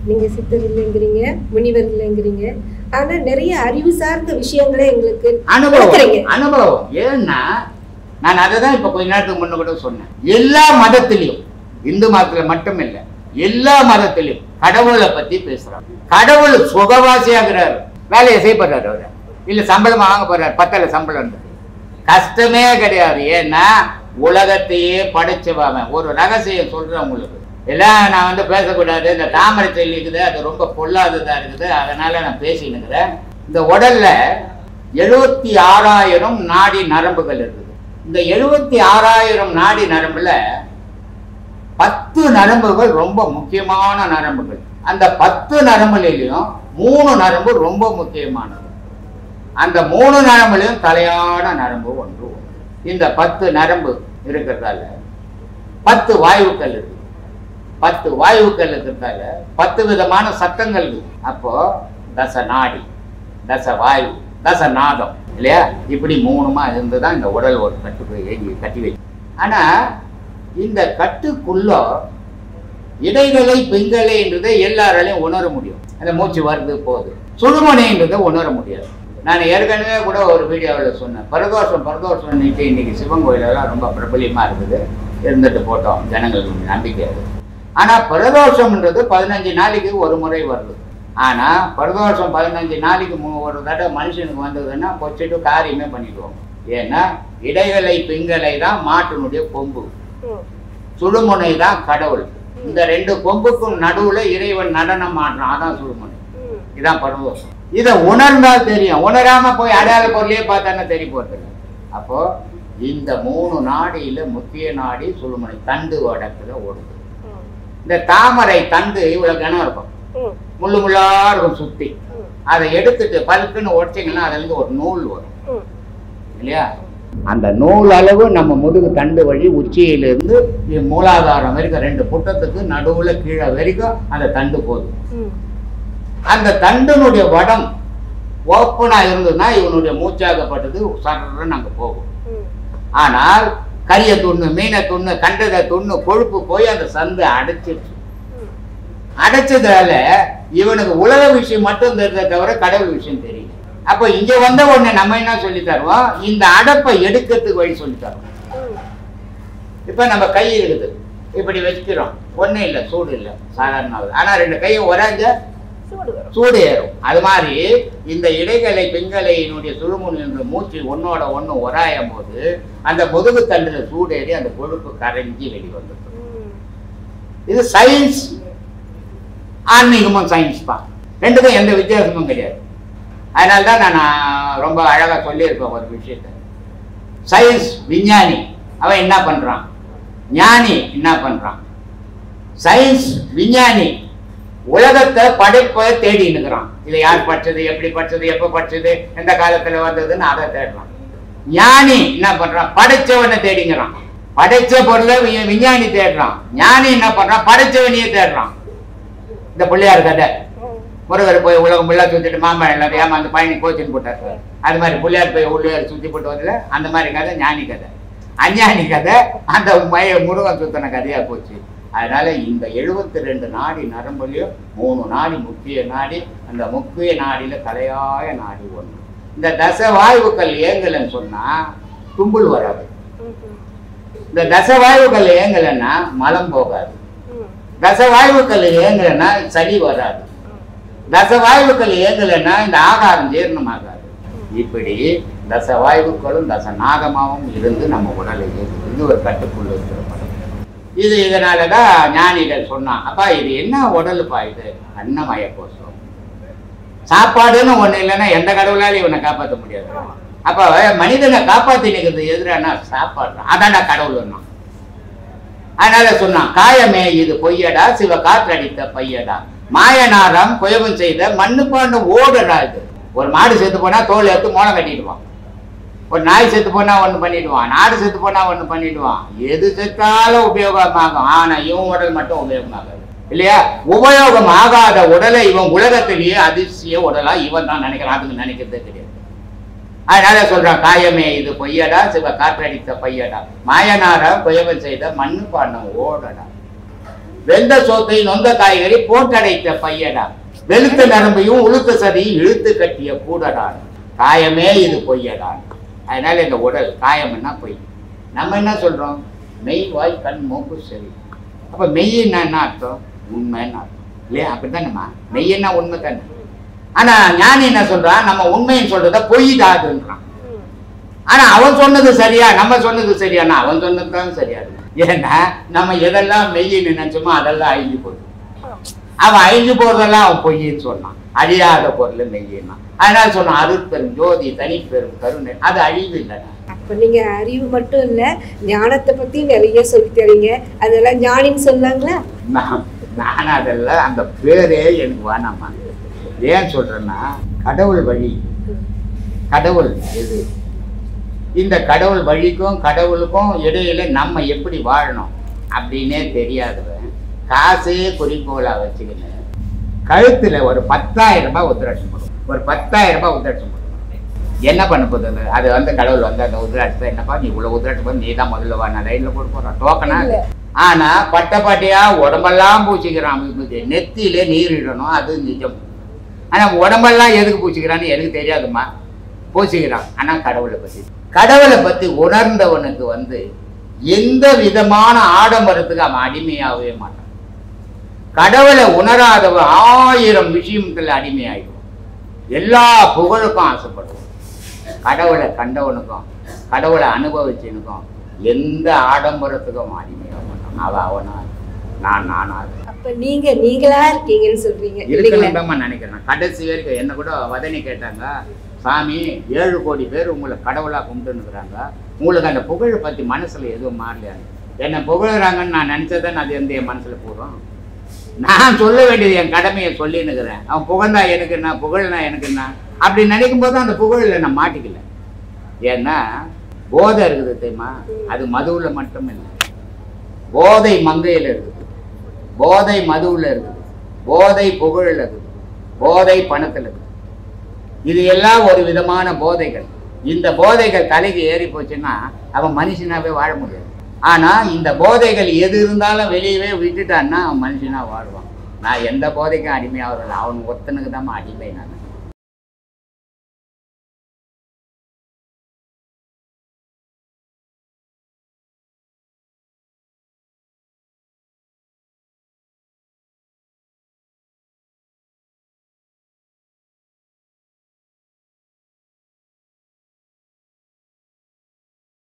நீங்க சித்தர் இல்லைங்கிறீங்க முனிவர் இல்லைங்கிறீங்க ஆனா நிறைய அறிவு சார்ந்த விஷயங்களை எங்களுக்கு அனுபவம் கொடுக்குறீங்க. அனுபவம் ஏன்னா நான் அதை தான் இப்போ கொஞ்ச நேரத்துக்கு முன்ன கூட சொன்னேன் எல்லா மதத்திலையும் இந்து மதத்துல மட்டும் இல்லை எல்லா மதத்திலையும் கடவுளை பத்தி பேசுறாங்க கடவுள் சுகவாசியாகிறாரு வேலையை செய்யப்படுறாரு அவரு இல்ல சம்பளம் வாங்க போறாரு பத்தல சம்பளம் கஷ்டமே கிடையாது ஏன்னா உலகத்தையே படைச்சவன் ஒரு ரகசியம் சொல்றேன் உங்களுக்கு எல்லாம் நான் வந்து பேசக்கூடாது இந்த தாமரை செல்லி இருக்குது அது ரொம்ப பொல்லாததா இருக்குது அதனால நான் பேசின்னு இருக்கிறேன் இந்த உடல்ல எழுபத்தி ஆறாயிரம் நாடி நரம்புகள் இருக்குது இந்த எழுபத்தி ஆறாயிரம் நாடி நரம்புல பத்து நரம்புகள் ரொம்ப முக்கியமான நரம்புகள் அந்த பத்து நரம்புலையும் மூணு நரம்பு ரொம்ப முக்கியமானது அந்த மூணு நரம்புலையும் தலையான நரம்பு ஒன்று உண்டு. இந்த பத்து நரம்பு இருக்கிறதால பத்து வாயுக்கள் இருக்கு பத்து வாயுக்கள் இருக்கிறதால பத்து விதமான சத்தங்கள் இருக்கு அப்போ தச நாடி தச வாயு தச நாதம் இல்லையா இப்படி மூணுமா இருந்து தான் இந்த உடல் ஒரு கட்டுக்கு ஏங்கி கட்டி வைக்கும் ஆனா இந்த கட்டுக்குள்ள இடைகளை பெண்களைன்றதை எல்லாராலையும் உணர முடியும் அந்த மூச்சு வருது போகுது சுடுமனைன்றதை உணர முடியாது நான் ஏற்கனவே கூட ஒரு வீடியோவில் சொன்னேன் பரதோஷம் பரதோஷம் இன்னைக்கு சிவன் கோயிலெல்லாம் ரொம்ப பிரபலியமாக இருக்குது இருந்துட்டு போட்டோம் ஜனங்களுக்கு நம்பிக்கை அது ஆனால் பிரதோஷம்ன்றது பதினஞ்சு நாளைக்கு ஒரு முறை வருது ஆனால் பிரதோஷம் பதினஞ்சு நாளைக்கு மு- ஒரு தடவை மனுஷனுக்கு வந்ததுன்னா கொச்சிட்டு காரியமே பண்ணிடுவோம் ஏன்னா இடைகளை பிங்களை தான் மாட்டினுடைய கொம்பு ம், சுழுமுனை தான் கடவுள் இந்த ரெண்டு கொம்புக்கும் நடுவுல இறைவன் நடனம் ஆடுறான் அதான் சுழுமுனை ம், இதான் பரதோஷம் இதை உணர்ந்தா தெரியும் உணராம போய் அடையாள பொருளையே பார்த்தானே தெரிய போறது அப்போ இந்த மூணு நாடியில முக்கிய நாடி சுழுமுனை தண்டு வடக்குல ஓடுது ம், இந்த தாமரை தண்டு இவ்வளவு கனம் இருக்கும் ம், முள்ளு முள்ளா இருக்கும் சுத்தி ம், அதை எடுத்துட்டு பல்குன்னு உடைச்சிங்கன்னா அதுல இருந்து ஒரு நூல் வரும் ம். இல்லையா அந்த நூல் அளவு நம்ம முதுகு தண்டு வழி உச்சியிலிருந்து இ- மூலாதாரம் வரைக்கும் ரெண்டு புட்டத்துக்கு நடுவுல கீழே வரைக்கும் அந்த தண்டு போகுது ம், அந்த தண்டினுடைய வடம் ஓப்பனா இருந்ததுன்னா இவனுடைய மூச்சாகப்பட்டது சர்றன்னு அங்க போகும் ம், ஆனால் கரிய துண்ணு மீனை துண்ணு கண்டதை துண்ணு கொழுப்பு போய் அந்த சந்து அடைச்சிருச்சு ம். அடைச்சதால இவனுக்கு உலக விஷயம் மட்டும் தெரிஞ்சதை தவிர கடவுள் விஷயம் தெரியல அப்போ இங்க வந்த உடனே நம்ம என்ன சொல்லி தருவோம் இந்த அடைப்பை எடுக்கிறதுக்கு வழி சொல்லி தருவோம் ம், இப்ப நம்ம கை இருக்குது இப்படி வச்சுக்கிறோம் ஒண்ணும் இல்லை சூடு இல்லை சாதாரண ஆனா ரெண்டு கையும் உராஞ்ச சூடு வரும் சூடு ஏறும் அது மாதிரி இந்த இடைகளை பெண்களையினுடைய சுழுமுன் என்ற மூச்சு ஒன்னோட ஒண்ணு உராயும் போது அந்த முதுகு தண்டுல சூடு ஏறி அந்த கொழுப்பு கரைஞ்சி வெளிவந்துடும் ம், இது சயின்ஸ் ஆன்மீகமும் சயின்ஸ் தான் ரெண்டுக்கும் எந்த வித்தியாசமும் கிடையாது அதனால தான் நான் நான் ரொம்ப அழகா சொல்லியிருப்பேன் ஒரு விஷயத்த சயின்ஸ் விஞ்ஞானி அவன் என்ன பண்றான் ஞானி என்ன பண்றான் சயின்ஸ் விஞ்ஞானி உலகத்தை படைப்பை தேடி நிற்கிறான் இதை யார் படிச்சது எப்படி படிச்சது எப்ப படிச்சது எந்த காலத்துல வந்ததுன்னு அதை தேடுறான் ஞானி என்ன பண்றான் படைச்சவனை தேடிங்கிறான் படைச்ச பொருளை வி- விஞ்ஞானி தேடுறான் ஞானி என்ன பண்றான் படைச்சவனையே தேடுறான் இந்த பிள்ளையார் கதை ம், முருகர் போய் உலகம் ஃபுல்லாக சுற்றிட்டு மாம்பழம் எல்லாத்தையும் ஏமாந்து பயணி கோச்சின்னு போட்டார் அது மாதிரி பிள்ளையார் போய் உள்ளே சுற்றி போட்டு வரல அந்த மாதிரி கதை ஞானி கதை அஞ்ஞானி கதை அந்த மய முருகன் சுத்தின கதையாக போச்சு அதனால இந்த எழுபத்தி ரெண்டு நாடி நரம்புலையும் மூணு நாடி முக்கிய நாடி அந்த முக்கிய நாடியில தலையாய நாடி ஒன்று இந்த தச வாயுக்கள் ஏங்கலைன்னு சொன்னா தும்புல் வராது ம், ம், இந்த தச வாயுக்கள் ஏங்கலைன்னா மலம் போகாது ம், தச வாயுக்கள் ஏங்கலைன்னா சளி வராது தச வாயுக்கள் இயங்கலைன்னா இந்த ஆகாரம் ஜீரணமாகாது இப்படி தச வாயுக்களும் தச நாகமாவும் இருந்து நம்ம உடலை இயக்குது இது ஒரு கட்டுக்குள்ள இருக்கிற படம் இது இதனால தான் ஞானிகள் சொன்னான் அப்பா இது என்ன உடலுப்பா இது அன்னமய கோஷம் சாப்பாடுன்னு ஒண்ணு இல்லைன்னா எந்த கடவுளாலையும் இவனை காப்பாற்ற முடியாது அப்ப மனிதனை காப்பாத்தி நிற்கிறது எதிரானா சாப்பாடு தான் அதான்டா கடவுள் அதனால சொன்னான் காயமே இது பொய்யடா சிவ காற்றடித்த பையடா மாயனாரம் குயவம் செய்த மண்ணு பாண்டு ஓடுடா இது ஒரு மாடு செத்து போனா தோல் எடுத்து மோளம் கட்டிடுவான் ஒரு நாய் செத்து போனா ஒண்ணு பண்ணிடுவான் நாடு செத்து போனா ஒண்ணு பண்ணிடுவான் எது செத்தாலும் உபயோகமாகும் ஆனா இவன் உடல் மட்டும் உபயோகமாகாது இல்லையா உபயோகம் ஆகாத உடலை இவன் உலகத்திலேயே அதிசய உடலா இவன் தான் நினைக்கிறான் அதுக்கு நினைக்கிறதே கிடையாது அதனால சொல்றான் காயமே இது பொய்யடா சிவ காற்றடித்த பையடா மாயனார குயவன் செய்த மண்ணு பாண்டம் ஓடடா வெந்த சோத்தை நொந்த காய்கறி போட்டடைத்த பையடா வெளுத்த நரம்பையும் உளுத்த சதையும் இழுத்து கட்டிய கூடடான் காயமே இது பொய்யடான் அதனால இந்த உடல் காயம்னா பொய் நம்ம என்ன சொல்றோம் மெய் வாய் கண் மூக்கு சரி அப்ப மெய்யின்னா என்ன அர்த்தம் உண்மைன்னு அர்த்தம் இல்லையா அப்படித்தானேம்மா மெய்யன்னா உண்மை தானே ஆனா ஞானி என்ன சொல்றான் நம்ம உண்மைன்னு சொல்றத பொய்தாதுன்றான் ஆனா அவன் சொன்னது சரியா நம்ம சொன்னது சரியானா அவன் சொன்னது தான் சரியா இருக்கு. ஏன்னா நம்ம எதெல்லாம் மெய்யின்னு நினைச்சோமோ அதெல்லாம் அழிஞ்சு போகுது அவன் அழிஞ்சு போறதெல்லாம் அவன் பொய்ன்னு சொன்னான் அழியாத பொருள் மெய்யின்னா அதனால சொன்னான் அருட்பெரும் ஜோதி தனிப்பெரும் கருணை அது அழிவு இல்லைன்னா அப்ப நீங்க அறிவு மட்டும் இல்ல ஞானத்தை பத்தி நிறைய சொல்லி தரீங்க அதெல்லாம் ஞானின்னு சொன்னாங்களா நான் நான் அதெல்லாம் அந்த பேரே எனக்கு வேணாமா ஏன் சொல்றேன்னா கடவுள் வழி கடவுள் எது இந்த கடவுள் வழிக்கும் கடவுளுக்கும் இடையில நம்ம எப்படி வாழணும் அப்படின்னே தெரியாதவன் காசே குறிக்கோளா வச்சுக்கின்னு கழுத்துல ஒரு பத்தாயிரம் ரூபாய் உத்திராட்சம் போடும் ஒரு பத்தாயிரம் ரூபாய் உத்திராட்சம் போடும் என்ன பண்ண போகுது அது? அது வந்து கடவுள் வந்து அந்த உத்திராட்சத்தை என்னப்பா நீ இவ்வளவு உத்திராட்சம் போது நீ தான் முதல்ல வா நான் லைன்ல போட்டு போறான் டோக்கனா இல்ல. ஆனா பட்ட பாட்டியா உடம்பெல்லாம் பூச்சிக்கிறான் விபூதி. நெத்தியில நீர் இடணும் அது நிஜம் ஆனா உடம்பெல்லாம் எதுக்கு பூச்சிக்கிறான்னு எனக்கு தெரியாதும்மா பூச்சிக்கிறான் ஆனா கடவுளை பத்தி கடவுளை பத்தி உணர்ந்தவனுக்கு வந்து எந்த விதமான ஆடம்பரத்துக்கு அவன் அடிமையாகவே மாட்டான் கடவுளை உணராதவன் ஆயிரம் விஷயத்துல அடிமையாயிடுவான் எல்லா புகழுக்கும் ஆசைப்படுவான் கடவுளை கண்டவனுக்கும் கடவுளை அனுபவிச்சவனுக்கும் எந்த ஆடம்பரத்துக்கும் அடிமையாக மாட்டான் அவன் அவனா நான் நானா இருப்பேன். அப்ப நீங்க நீங்களா இருக்கீங்கன்னு சொல்றீங்க இல்லைங்களா இருக்கணும் தான் நினைக்கிறேன் கடைசி வரைக்கும் என்ன கூட வதனி கேட்டாங்க சாமி ஏழு கோடி பேர் உங்களை கடவுளா கும்பிட்டுன்னுக்குறாங்க உங்களுக்கு அந்த புகழை பத்தி மனசுல எதுவும் மாறலையான்னு என்னை புகழுறாங்கன்னு நான் நினைச்சதான் அது எந்த என் மனசுல போகிறோம் நான் சொல்ல வேண்டியது என் கடமையை சொல்லின்னுக்கிறேன் அவன் புகழ்ந்தா எனக்கு என்ன புகழ்னா எனக்கு என்ன அப்படி நினைக்கும் போது அந்த புகழில் நான் மாட்டிக்கல ஏன்னா போதை இருக்குது தெரியுமா அது மதுவுல மட்டும் இல்லை போதை மங்கையில் இருக்குது போதை மதுவுல இருக்குது போதை புகழில் இருக்குது போதை பணத்தில் இருக்குது இது எல்லாம் ஒரு விதமான போதைகள் இந்த போதைகள் தலைக்கு ஏறி போச்சுன்னா அவன் மனுஷனாவே வாழ முடியாது ஆனா இந்த போதைகள் எது இருந்தாலும் வெளியவே விட்டுட்டான்னா அவன் மனுஷனா வாழ்வான் நான் எந்த போதைக்கும் அடிமையாகிறேன் அவன் ஒருத்தனுக்கு தான் அடிமை நான்